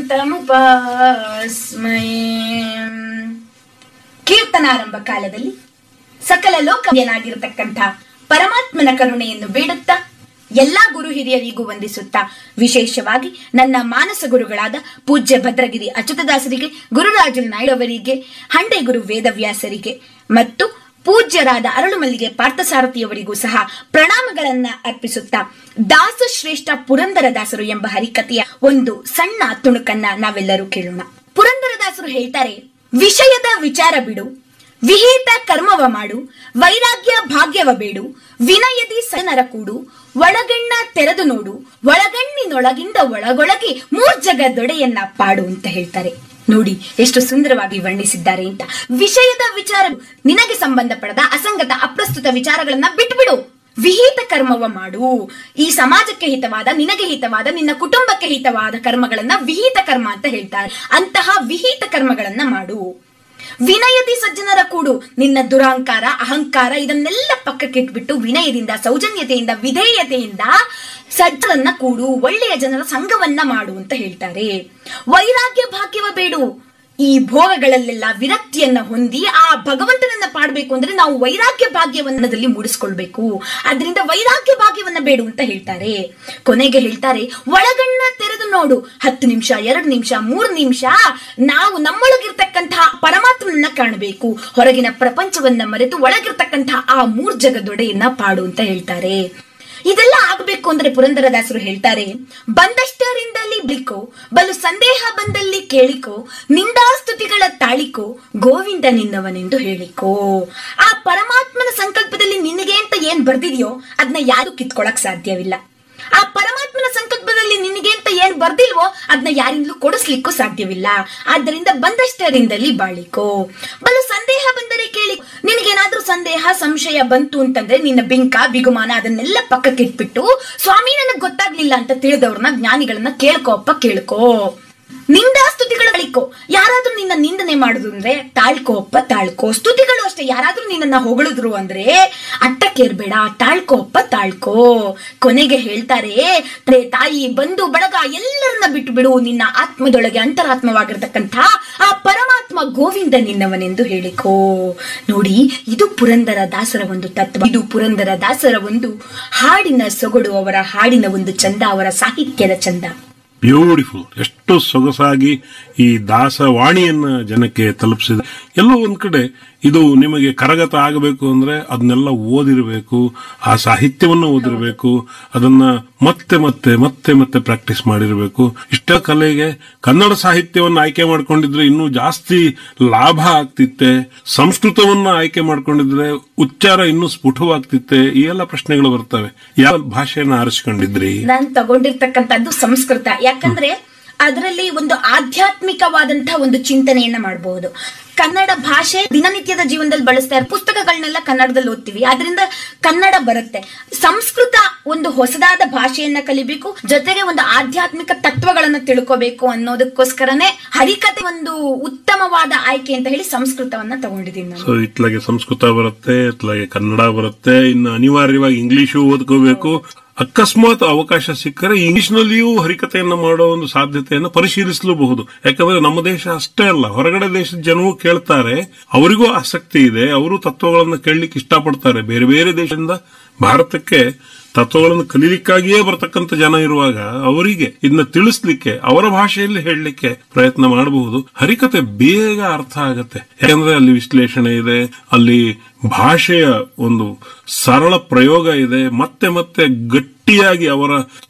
ಶಾಂತಮುಪಾಸ್ಮಯೇ ಕೀರ್ತನಾರಂಭ ಕಾಲದಲ್ಲಿ ಸಕಲ ಲೋಕನಾಗಿರತಕ್ಕಂಥ ಪರಮಾತ್ಮನ ಕರುಣೆಯನ್ನು ಬೇಡುತ್ತಾ ಎಲ್ಲಾ ಗುರು ಹಿರಿಯರಿಗೂ ವಂದಿಸುತ್ತಾ ವಿಶೇಷವಾಗಿ ನನ್ನ ಮಾನಸ ಗುರುಗಳಾದ ಪೂಜ್ಯ ಭದ್ರಗಿರಿ ಅಚ್ಯುತದಾಸರಿಗೆ ಗುರುರಾಜು ನಾಯ್ಡವರಿಗೆ ಹಂಡೆ ಗುರು ವೇದವ್ಯಾಸರಿಗೆ ಮತ್ತು ಪೂಜ್ಯರಾದ ಅರಳುಮಲ್ಲಿಗೆ ಪಾರ್ಥಸಾರಥಿಯವರಿಗೂ ಸಹ ಪ್ರಣಾಮಗಳನ್ನ ಅರ್ಪಿಸುತ್ತಾ ದಾಸ ಶ್ರೇಷ್ಠ ಪುರಂದರದಾಸರು ಎಂಬ ಹರಿಕಥೆಯ ಒಂದು ಸಣ್ಣ ತುಣುಕನ್ನ ನಾವೆಲ್ಲರೂ ಕೇಳೋಣ ಪುರಂದರದಾಸರು ಹೇಳ್ತಾರೆ ವಿಷಯದ ವಿಚಾರ ಬಿಡು ವಿಹಿತ ಕರ್ಮವ ಮಾಡು ವೈರಾಗ್ಯ ಭಾಗ್ಯವ ಬೇಡು ವಿನಯದಿ ಸನರ ಕೂಡು ಒಳಗಣ್ಣ ತೆರೆದು ನೋಡು ಒಳಗಣ್ಣಿನೊಳಗಿಂದ ಒಳಗೊಳಗೆ ಮೂರ್ಜಗದೊಡೆಯನ್ನ ಪಾಡು ಅಂತ ಹೇಳ್ತಾರೆ ನೋಡಿ ಎಷ್ಟು ಸುಂದರವಾಗಿ ವರ್ಣಿಸಿದ್ದಾರೆ ಅಂತ ವಿಷಯದ ವಿಚಾರ ನಿನಗೆ ಸಂಬಂಧಪಡದ ಅಸಂಗತ ಅಪ್ರಸ್ತುತ ವಿಚಾರಗಳನ್ನ ಬಿಟ್ಬಿಡು ವಿಹಿತ ಕರ್ಮವ ಮಾಡು ಈ ಸಮಾಜಕ್ಕೆ ಹಿತವಾದ ನಿನಗೆ ಹಿತವಾದ ನಿನ್ನ ಕುಟುಂಬಕ್ಕೆ ಹಿತವಾದ ಕರ್ಮಗಳನ್ನ ವಿಹಿತ ಕರ್ಮ ಅಂತ ಹೇಳ್ತಾರೆ ಅಂತಹ ವಿಹಿತ ಕರ್ಮಗಳನ್ನ ಮಾಡು ವಿನಯದಿ ಸಜ್ಜನರ ಕೂಡು ನಿನ್ನ ದುರಹಂಕಾರ ಅಹಂಕಾರ ಇದನ್ನೆಲ್ಲ ಪಕ್ಕಕ್ಕೆ ಇಟ್ಬಿಟ್ಟು ವಿನಯದಿಂದ ಸೌಜನ್ಯತೆಯಿಂದ ವಿಧೇಯತೆಯಿಂದ ಸಜ್ಜನನ್ನ ಕೂಡು ಒಳ್ಳೆಯ ಜನರ ಸಂಘವನ್ನ ಮಾಡು ಅಂತ ಹೇಳ್ತಾರೆ ವೈರಾಗ್ಯ ಭಾಗ್ಯವ ಬೇಡು ಈ ಭೋಗಗಳಲ್ಲೆಲ್ಲ ವಿರಕ್ತಿಯನ್ನ ಹೊಂದಿ ಆ ಭಗವಂತನನ್ನ ಪಾಡ್ಬೇಕು ಅಂದ್ರೆ ನಾವು ವೈರಾಗ್ಯ ಭಾಗ್ಯವನ್ನದಲ್ಲಿ ಮೂಡಿಸ್ಕೊಳ್ಬೇಕು ಅದರಿಂದ ವೈರಾಗ್ಯ ಭಾಗ್ಯವನ್ನ ಬೇಡು ಅಂತ ಹೇಳ್ತಾರೆ ಕೊನೆಗೆ ಹೇಳ್ತಾರೆ ಒಳಗಣ್ಣ ತೆರೆದು ನೋಡು ಹತ್ತು ನಿಮಿಷ ಎರಡು ನಿಮಿಷ ಮೂರು ನಿಮಿಷ ನಾವು ನಮ್ಮೊಳಗಿರ್ತಕ್ಕಂತಹ ಪರಮಾತ್ಮನನ್ನ ಕಾಣಬೇಕು ಹೊರಗಿನ ಪ್ರಪಂಚವನ್ನ ಮರೆತು ಒಳಗಿರ್ತಕ್ಕಂತಹ ಆ ಮೂರ್ಜಗದೊಡೆಯನ್ನ ಪಾಡು ಅಂತ ಹೇಳ್ತಾರೆ ಇದೆಲ್ಲ ಆಗ್ಬೇಕು ಅಂದ್ರೆ ಪುರಂದರದಾಸರು ಹೇಳ್ತಾರೆ ಬಂದಷ್ಟರಿಂದಲಿ ಬಿಳಿಕೋ ಬಲು ಸಂದೇಹ ಬಂದಲ್ಲಿ ಕೇಳಿಕೋ ನಿಂದಾಸ್ತುತಿಗಳ ತಾಳಿಕೋ ಗೋವಿಂದ ನಿನ್ನವನೆಂದು ಹೇಳಿಕೋ ಆ ಪರಮಾತ್ಮನ ಸಂಕಲ್ಪದಲ್ಲಿ ನಿನಗೆ ಅಂತ ಏನ್ ಬರ್ದಿದ್ಯೋ ಅದನ್ನ ಯಾರು ಕಿತ್ಕೊಳಕ್ ಸಾಧ್ಯವಿಲ್ಲ ಆ ಪರಮಾತ್ಮನ ಸಂಕಲ್ಪದಲ್ಲಿ ನಿನಗೆ ಅಂತ ಏನ್ ಬರ್ದಿಲ್ವೋ ಅದನ್ನ ಯಾರಿಂದಲೂ ಕೊಡಿಸ್ಲಿಕ್ಕೂ ಸಾಧ್ಯವಿಲ್ಲ ಆದ್ದರಿಂದ ಬಂದಷ್ಟರಿಂದಲಿ ಬಾಳಿಕೋ ಬಲು ಸಂದೇಹ ಬಂದರೆ ಕೇಳಿ ನಿನಗೇನಾದ್ರೂ ಸಂದೇಹ ಸಂಶಯ ಬಂತು ಅಂತಂದ್ರೆ ನಿನ್ನ ಬಿಂಕ ಬಿಗುಮಾನ ಅದನ್ನೆಲ್ಲ ಪಕ್ಕಕ್ಕೆ ಇಟ್ಬಿಟ್ಟು ಸ್ವಾಮಿ ನನಗ್ ಗೊತ್ತಾಗ್ಲಿಲ್ಲ ಅಂತ ತಿಳಿದವ್ರನ್ನ ಜ್ಞಾನಿಗಳನ್ನ ಕೇಳ್ಕೋಪ್ಪ ಕೇಳ್ಕೋ ನಿಂದಾ ಸ್ತುತಿಗಳು ತಾಳ್ಕೋ ಯಾರಾದ್ರೂ ನಿನ್ನ ನಿಂದನೆ ಮಾಡುದು ಅಂದ್ರೆ ತಾಳ್ಕೋಪ್ಪ ತಾಳ್ಕೋ ಸ್ತುತಿಗಳು ಅಷ್ಟೇ ಯಾರಾದ್ರೂ ನಿನ್ನನ್ನ ಹೊಗಳಿದ್ರು ಅಂದ್ರೆ ಅಟ್ಟಕ್ಕೇರ್ಬೇಡ ತಾಳ್ಕೋಪ್ಪ ತಾಳ್ಕೋ ಕೊನೆಗೆ ಹೇಳ್ತಾರೆ ತೇ- ತಾಯಿ ಬಂಧು ಬಳಗ ಎಲ್ಲರನ್ನ ಬಿಟ್ಟು ಬಿಡು ನಿನ್ನ ಆತ್ಮದೊಳಗೆ ಅಂತರಾತ್ಮವಾಗಿರ್ತಕ್ಕಂಥ ಆ ಪರಮಾತ್ಮ ಗೋವಿಂದ ನಿನ್ನವನೆಂದು ಹೇಳಿಕೋ ನೋಡಿ ಇದು ಪುರಂದರ ದಾಸರ ಒಂದು ತತ್ವ ಇದು ಪುರಂದರ ದಾಸರ ಒಂದು ಹಾಡಿನ ಸೊಗಡು ಅವರ ಹಾಡಿನ ಒಂದು ಚಂದ ಅವರ ಸಾಹಿತ್ಯದ ಚಂದ ಬ್ಯೂಟಿಫುಲ್ ಎಷ್ಟು ಸೊಗಸಾಗಿ ಈ ದಾಸವಾಣಿಯನ್ನ ಜನಕ್ಕೆ ತಲುಪಿಸಿದೆ ಎಲ್ಲೋ ಒಂದ್ ಕಡೆ ಇದು ನಿಮಗೆ ಕರಗತ ಆಗಬೇಕು ಅಂದ್ರೆ ಅದನ್ನೆಲ್ಲ ಓದಿರಬೇಕು ಆ ಸಾಹಿತ್ಯವನ್ನು ಓದಿರಬೇಕು ಅದನ್ನ ಮತ್ತೆ ಮತ್ತೆ ಮತ್ತೆ ಮತ್ತೆ ಪ್ರಾಕ್ಟೀಸ್ ಮಾಡಿರಬೇಕು ಇಷ್ಟ ಕಲೆಗೆ ಕನ್ನಡ ಸಾಹಿತ್ಯವನ್ನು ಆಯ್ಕೆ ಮಾಡ್ಕೊಂಡಿದ್ರೆ ಇನ್ನೂ ಜಾಸ್ತಿ ಲಾಭ ಆಗ್ತಿತ್ತೆ ಸಂಸ್ಕೃತವನ್ನ ಆಯ್ಕೆ ಮಾಡ್ಕೊಂಡಿದ್ರೆ ಉಚ್ಚಾರ ಇನ್ನೂ ಸ್ಫುಟವಾಗ್ತಿತ್ತೆ ಈ ಎಲ್ಲ ಪ್ರಶ್ನೆಗಳು ಬರ್ತವೆ ಯಾವ ಭಾಷೆಯನ್ನ ಆರಿಸ್ಕೊಂಡಿದ್ರಿ ನಾನ್ ತಗೊಂಡಿರ್ತಕ್ಕಂಥದ್ದು ಸಂಸ್ಕೃತ ಯಾಕಂದ್ರೆ ಅದರಲ್ಲಿ ಒಂದು ಆಧ್ಯಾತ್ಮಿಕವಾದಂತಹ ಒಂದು ಚಿಂತನೆಯನ್ನ ಮಾಡಬಹುದು ಕನ್ನಡ ಭಾಷೆ ದಿನನಿತ್ಯದ ಜೀವನದಲ್ಲಿ ಬಳಸ್ತಾ ಇರೋ ಪುಸ್ತಕಗಳನ್ನೆಲ್ಲ ಕನ್ನಡದಲ್ಲಿ ಓದ್ತೀವಿ ಅದರಿಂದ ಕನ್ನಡ ಬರುತ್ತೆ ಸಂಸ್ಕೃತ ಒಂದು ಹೊಸದಾದ ಭಾಷೆಯನ್ನ ಕಲಿಬೇಕು ಜೊತೆಗೆ ಒಂದು ಆಧ್ಯಾತ್ಮಿಕ ತತ್ವಗಳನ್ನ ತಿಳ್ಕೋಬೇಕು ಅನ್ನೋದಕ್ಕೋಸ್ಕರನೇ ಹರಿಕತೆ ಒಂದು ಉತ್ತಮವಾದ ಆಯ್ಕೆ ಅಂತ ಹೇಳಿ ಸಂಸ್ಕೃತವನ್ನ ತಗೊಂಡಿದ್ದೀನಿ ನಾನು ಸೊ ಇತ್ಲಾಗೆ ಸಂಸ್ಕೃತ ಬರುತ್ತೆ ಇತ್ಲಾಗೆ ಕನ್ನಡ ಬರುತ್ತೆ ಇನ್ನು ಅನಿವಾರ್ಯವಾಗಿ ಇಂಗ್ಲಿಷು ಓದ್ಕೋಬೇಕು ಅಕಸ್ಮಾತ್ ಅವಕಾಶ ಸಿಕ್ಕರೆ ಇಂಗ್ಲಿಷ್ ನಲ್ಲಿಯೂ ಹರಿಕತೆಯನ್ನ ಮಾಡೋ ಒಂದು ಸಾಧ್ಯತೆಯನ್ನು ಪರಿಶೀಲಿಸಲೂಬಹುದು ಯಾಕಂದ್ರೆ ನಮ್ಮ ದೇಶ ಅಷ್ಟೇ ಅಲ್ಲ ಹೊರಗಡೆ ದೇಶದ ಜನವು ಕೇಳ್ತಾರೆ ಅವರಿಗೂ ಆಸಕ್ತಿ ಇದೆ ಅವರು ತತ್ವಗಳನ್ನು ಕೇಳಲಿಕ್ಕೆ ಇಷ್ಟಪಡ್ತಾರೆ ಬೇರೆ ಬೇರೆ ದೇಶದಿಂದ ಭಾರತಕ್ಕೆ ತತ್ವಗಳನ್ನು ಕಲೀಲಿಕ್ಕಾಗಿಯೇ ಬರ್ತಕ್ಕಂಥ ಜನ ಇರುವಾಗ ಅವರಿಗೆ ಇದನ್ನ ತಿಳಿಸ್ಲಿಕ್ಕೆ ಅವರ ಭಾಷೆಯಲ್ಲಿ ಹೇಳಲಿಕ್ಕೆ ಪ್ರಯತ್ನ ಮಾಡಬಹುದು ಹರಿಕತೆ ಬೇಗ ಅರ್ಥ ಆಗತ್ತೆ ಯಾಕಂದ್ರೆ ಅಲ್ಲಿ ವಿಶ್ಲೇಷಣೆ ಇದೆ ಅಲ್ಲಿ ಭಾಷೆಯ ಒಂದು ಸರಳ ಪ್ರಯೋಗ ಇದೆ ಮತ್ತೆ ಮತ್ತೆ ಗಟ್ಟಿಯಾಗಿ ಅವರ